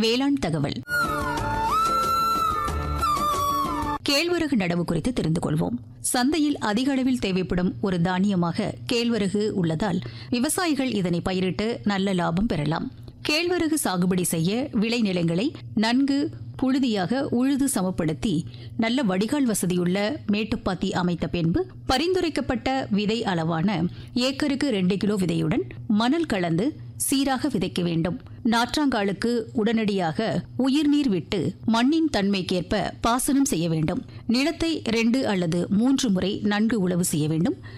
வேளாண் தகவல் கேழ்வரகு நடவு குறித்து தெரிந்து கொள்வோம் சந்தையில் அதிக அளவில் தேவைப்படும் ஒரு தானியமாக கேழ்வரகு உள்ளதால் விவசாயிகள் இதனை பயிரிட்டு நல்ல லாபம் பெறலாம் கேழ்வரகு சாகுபடி செய்ய விளைநிலங்களை நன்கு புழுதியாக உழுது சமப்படுத்தி நல்ல வடிகால் வசதியுள்ள மேட்டுப்பாத்தி அமைத்த பின்பு பரிந்துரைக்கப்பட்ட விதை அளவான ஏக்கருக்கு ரெண்டு கிலோ விதையுடன் மணல் கலந்து சீராக விதைக்க வேண்டும் நாற்றாங்காலுக்கு உடனடியாக உயிர்நீர் விட்டு மண்ணின் தன்மைக்கேற்ப பாசனம் செய்ய வேண்டும் நிலத்தை ரெண்டு அல்லது மூன்று முறை நன்கு உழவு செய்ய வேண்டும்